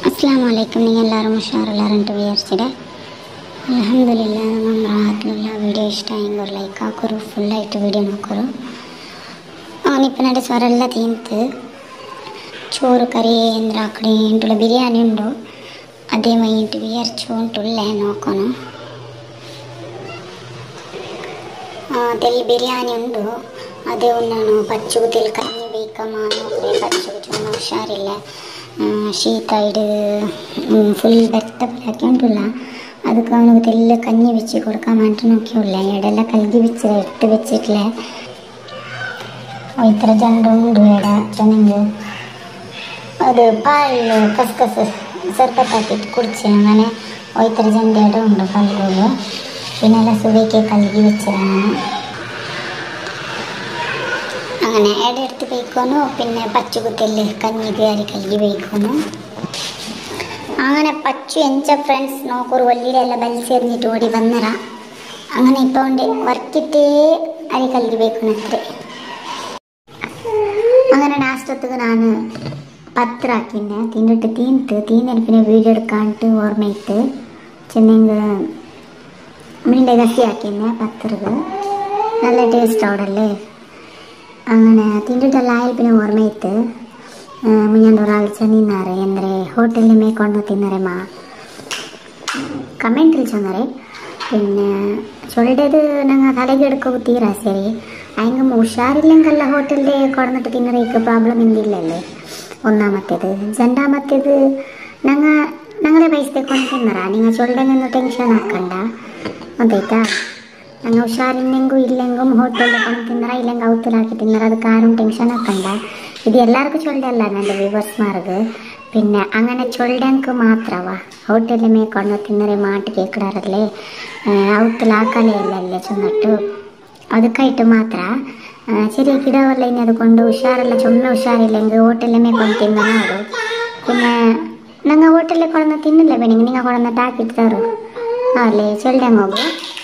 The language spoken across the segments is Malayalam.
ಅಸ್ಲಾಂ ವಲೈಕಮ್ ನೀವು ಎಲ್ಲರೂ ಹುಷಾರಿಲ್ಲಾರ ಅಂತ ವಿಚಾರಿಸಿದೆ ಅಲ್ಹಮ್ದುಲಿಲ್ಲ ನಮ್ಮ ರಾತ್ಲೆಲ್ಲ ವಿಡಿಯೋ ಇಷ್ಟ ಹಿಂಗೆ ಲೈಕ್ ಹಾಕೋರು ಫುಲ್ ಆಯಿತು ವಿಡಿಯೋ ನೋಕೋರು ಅವನಿಪ್ಪ ನಡೆ ಸ್ವರೆಲ್ಲ ತಿಂತು ಚೋರು ಕರಿ ಅಂದ್ರೆ ಆ ಕಡೆ ಇಂಟುಳ ಬಿರಿಯಾನಿ ಉಂಡು ಅದೇ ಮೈ ಇಂಟು ವಿಯರ್ಚು ಉಂಟುಳ್ಳೆ ನೋಕೋನು ತೆಲ್ ಬಿರಿಯಾನಿ ಉಂಡು ಅದೇ ಉಣ್ಣನು ಪಚ್ಚುಗು ತೆಲ್ ಕಮ್ಮಿ ಬೇಕಮ್ಮ ನೋಡ್ರೆ ಪಚ್ಚುಗು ಚುಮ್ಮ ಹುಷಾರಿಲ್ಲ ಆ, ಶೀತ ಇಡು ಫುಲ್ ಬೆತ್ತ ಹಾಕಿ ಉಂಟುಲ್ಲ ಅದಕ್ಕೆ ಅವನಿಗೆ ತೆಲ್ಲ ಕഞ്ഞി വെച്ച് കൊടുക്കാൻ വേണ്ടി നോക്കിയുള്ളേ എടെല്ലാം കൽകി വെച്ച് ഇട്ട് വെച്ചിട്ടില്ലേ ഇത്ര ജണ്ടുണ്ട് ഇവിടെ ചെന്നെങ്കിൽ അത് പാലിൽ കസ്കസ് സർബത്താക്കിയിട്ട് കുടിച്ച് അങ്ങനെ ഇത്ര ജണ്ടയുടെ ഉണ്ട് കല്ലുകൾ പിന്നെ എല്ലാം സുബയ്ക്ക് കൽകി വെച്ചതാണ് അങ്ങനെ എടെ എടുത്ത് കഴിക്കുന്നു പിന്നെ പച്ചുകുത്തല് കഞ്ഞി കയറി കൽകി വയ്ക്കുന്നു അങ്ങനെ പച്ചു എഞ്ച ഫ്രണ്ട്സ് നോക്കൊരു വലിയ എല്ലാം ബലിസെറിഞ്ഞിട്ട് ഓടി വന്നറ അങ്ങനെ ഇപ്പോൾ ഉണ്ട് വർക്കിട്ടേ അരി കൽകി വയ്ക്കുന്നു അത്രേ അങ്ങനെ ലാസ്റ്റത്തേക്ക് ഞാൻ പത്ര ಹಾಕಿದ್ದೆ ತಿಂದಿಟ್ಟು ತಿಂತು ತಿಂದಿನ പിന്നെ വീഡിയോ എടുക്കാണ്ട് ഓർമ്മയിട്ട് ചെന്നെങ്കിൽ മീൻ്റെ കസി ಹಾಕಿದ್ದೆ പത്രക്ക് നല്ല ടേസ്റ്റ് അവിടല്ലേ അങ്ങനെ ತಿಂದಿಟ್ಟೆಲ್ಲ ಆಯ್ತು പിന്നെ ഓർമ്മയിട്ട് ಮುಂಜಾನೆ ಒರಾಳು ಚೆನ್ನಿದ್ದಾರೆ ಅಂದರೆ ಹೋಟೆಲ್ ಮೇಯ್ಕೊಂಡು ತಿನ್ನರೆ ಮಾ കമൻറ്റിൽ ചെന്നറേ പിന്നെ ചൊല്ലത് ഞങ്ങൾ തലയ്ക്ക് എടുക്കുക തീരാ ശരി അതിന് ഉഷാറില്ലെങ്കല്ല ഹോട്ടലിൽ കൊടന്നിട്ട് തിന്നറേക്ക് പ്രോബ്ലം എന്തില്ലല്ലേ ഒന്നാമത്തേത് രണ്ടാമത്തേത് ഞങ്ങൾ ഞങ്ങളെ പൈസ കൊണ്ട് തിന്നറ നിങ്ങൾ ചൊല്ലങ്ങൊന്നും ടെൻഷൻ ആക്കണ്ട ഒന്നേറ്റാ ഞങ്ങൾ ഉഷാറില്ലെങ്കും ഇല്ലെങ്കും ഹോട്ടലിൽ കൊണ്ട് തിന്നറ ഇല്ലെങ്കിൽ ഔത്തിലാക്കി തിന്നറ ಅದಕ್ಕೆ ആരും ടെൻഷൻ ആക്കണ്ട ഇത് എല്ലാവർക്കും ചൊല്ലല്ല എൻ്റെ വ്യൂവേഴ്സ്മാർക്ക് പിന്നെ അങ്ങനെ ചൊല്ലಂക്ക് മാത്രവാ ಹೋಟೆಲ್ ಮೇಯ್ಕೊಂಡು ತಿನ್ನರೆ ಮಾತು ಕೇಳ್ಕಡಾರಲ್ಲೇ ಅವತ್ತಲ್ಲಿ ಹಾಕಲೇ ಇಲ್ಲಲ್ಲೇ ಚುನ್ನಟ್ಟು ಅದಕ್ಕಾಯ್ತು ಮಾತ್ರ ಆ, ചെറിയ കിടാവല്ല ഇനി അതുകൊണ്ട് ഉഷാറല്ല ചുമ്മ ഉഷാറില്ലെങ്കിൽ ഹോട്ടലിൽ മേയ്ಕೊಂಡು തിന്ന നോಡು പിന്നെ ഞങ്ങൾ ഹോട്ടലിൽ കൊണ്ടുവന്ന് തിന്നില്ല വേണമെങ്കിൽ നിങ്ങൾ കൊണ്ടുവന്നിട്ട് ആക്കിയിട്ട് തരും അല്ലേ ചൊല്ലಂಗೆ ಹೋಗು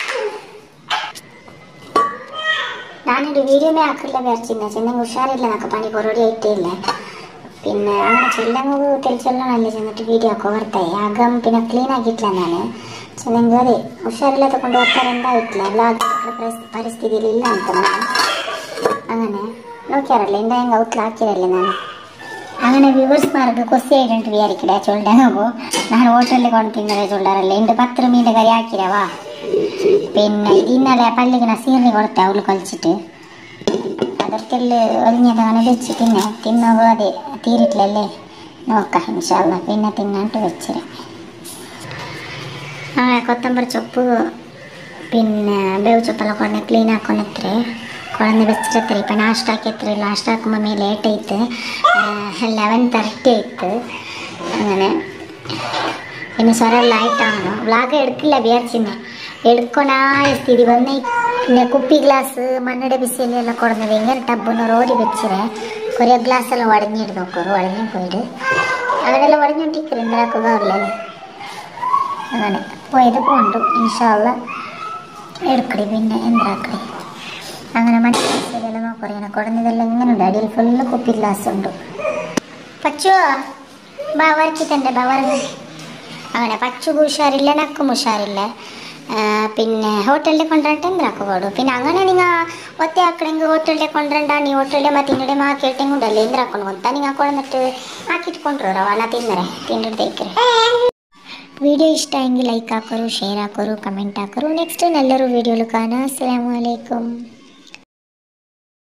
ഞാനൊരു വീഡിയോമേ ആക്കില്ല വിചാരിച്ചില്ല ചെന്നെങ്കിൽ ഉഷാറില്ല എന്നൊക്കെ പണി പൊറോടി ആയിട്ടേ ഇല്ല പിന്നെ അങ്ങനെ ചെല്ലങ്ങ് തെളിച്ചൊല്ലണല്ലേ ചെന്നിട്ട് വീഡിയോ ഒക്കെ ഓർത്തായി അകം പിന്നെ ക്ലീൻ ആക്കിയിട്ടില്ല ഞാൻ ചെന്നെങ്കിൽ അതെ ഉഷാറില്ലാത്ത കൊണ്ട് ഓർത്താൻ എന്തായിട്ടില്ല വ്ളോഗ് പരിസ്ഥിതിയിൽ ഇല്ല ಅಂತ ನಾನು അങ്ങനെ നോക്കിയാറല്ലേ എൻ്റെ ಹೆಂಗೆ ಔಟ್ಲಾಕಿರಲ್ಲ ನಾನು അങ്ങനെ വ്യൂവേഴ്സ്മാർക്ക് കൊസി ആയിട്ടുണ്ട് വിചാരിക്കട ചൊല്ലാകുമ്പോൾ ഞാൻ ഹോട്ടലിൽ കൊണ്ട് തിന്നതെ ചൊല്ലാറല്ലേ എൻ്റെ പത്ത് മീൻ്റെ കറി ആക്കിരവാ പിന്നെ ഇന്നലെ പള്ളിക്ക് നസീറിന് കൊടുത്ത അവള് കളിച്ചിട്ട് അതൊക്കെല്ലാം ഒലിഞ്ഞത് അങ്ങനെ വെച്ച് തിന്നെ തിന്നോ അതെ തീരിട്ടില്ലല്ലേ നോക്കാം ഇൻഷാല്ല പിന്നെ തിന്നാണ്ട് വെച്ചിര ആ കൊത്തമ്പരി ചൊപ്പ് പിന്നെ ಬೇವು ಚೊಪ್ಪೆಲ್ಲ ಕೊಂಡೆ ಕ್ಲೀನ್ ಹಾಕೊಂಡತ್ರೆ ಕೊಳಂದು ಬೆಚ್ಚಿರತ್ರಿ ಇಪ್ಪ ನಾಷ್ಟ ಹಾಕಿತ್ರಿ ಲಾಸ್ಟ್ ಹಾಕುമ്പോൾ ಮೇಲೆ ಲೇಟ್ ಐತೆ ಲೆವೆನ್ തേർട്ടി ആയിട്ട് അങ്ങനെ പിന്നെ സ്വരമെല്ലാം ആയിട്ടാണ് വ്ളാഗ് എടുക്കില്ല വിചാരിച്ചിന്നെ എടുക്കണായ സ്ഥിതി വന്ന് പിന്നെ കുപ്പി ഗ്ലാസ് മണ്ണിടെ ബിസിലെല്ലാം കൊടുന്ന് ഭയങ്കര ടബ്ബൊന്ന് റോഡി വെച്ചിരെ കുറേ ഗ്ലാസ് എല്ലാം ഉടഞ്ഞിട്ട് നോക്കൂ ഉടഞ്ഞു പോയിട്ട് അങ്ങനെല്ലാം ഉടഞ്ഞോണ്ടിരിക്കില്ല എന്താക്കുക അങ്ങനെ പോയത് പോണ്ടു ഇൻഷാല്ല എടുക്കടി പിന്നെ എന്താക്കടി അങ്ങനെ മനസ്സിലെല്ലാം നോക്കറി എന്നെ കുടഞ്ഞതെല്ലാം ഇങ്ങനെ ഉണ്ട് അടിയിൽ ഫുള്ള് കുപ്പി ഗ്ലാസ് ഉണ്ട് പച്ചോ ബാ വരക്കി തന്നെ ബാ വരങ്ങ് അങ്ങനെ പച്ചുക്ക് ഉഷാറില്ല നക്കും ഉഷാറില്ല ആ, പിന്നെ ഹോട്ടലിൽ കൊണ്ടുവന്നിട്ട് എന്തിനാക്കോടു പിന്നെ അങ്ങനെ നിങ്ങൾ ഒറ്റ ആക്കണമെങ്കിൽ ഹോട്ടലിൽ കൊണ്ടുവരണ്ട നീ ഹോട്ടലിൽ മ തിന്നಡೆ മാ കേട്ടെങ്കിൽ ഉണ്ടല്ലേ എന്തിനാക്കണം ಅಂತ നിങ്ങൾ കൊണ്ടുവന്നിട്ട് ആക്കിയിട്ട് കൊണ്ടുവರೋ ನಾ ತಿನ್ನರೆ ತಿಂಡಿರ್ತೇಕ್ರೆ ವಿಡಿಯೋ ಇಷ್ಟ ಆಗಿ ಲೈಕ್ ಹಾಕೋರು ಶೇರ್ ಹಾಕೋರು ಕಮೆಂಟ್ ಹಾಕೋರು ನೆಕ್ಸ್ಟ್ ಎಲ್ಲರೂ ವಿಡಿಯೋಲು ಕಾಣ ಅಸ್ಸಲಾಮು ಅಲೈಕುಮ್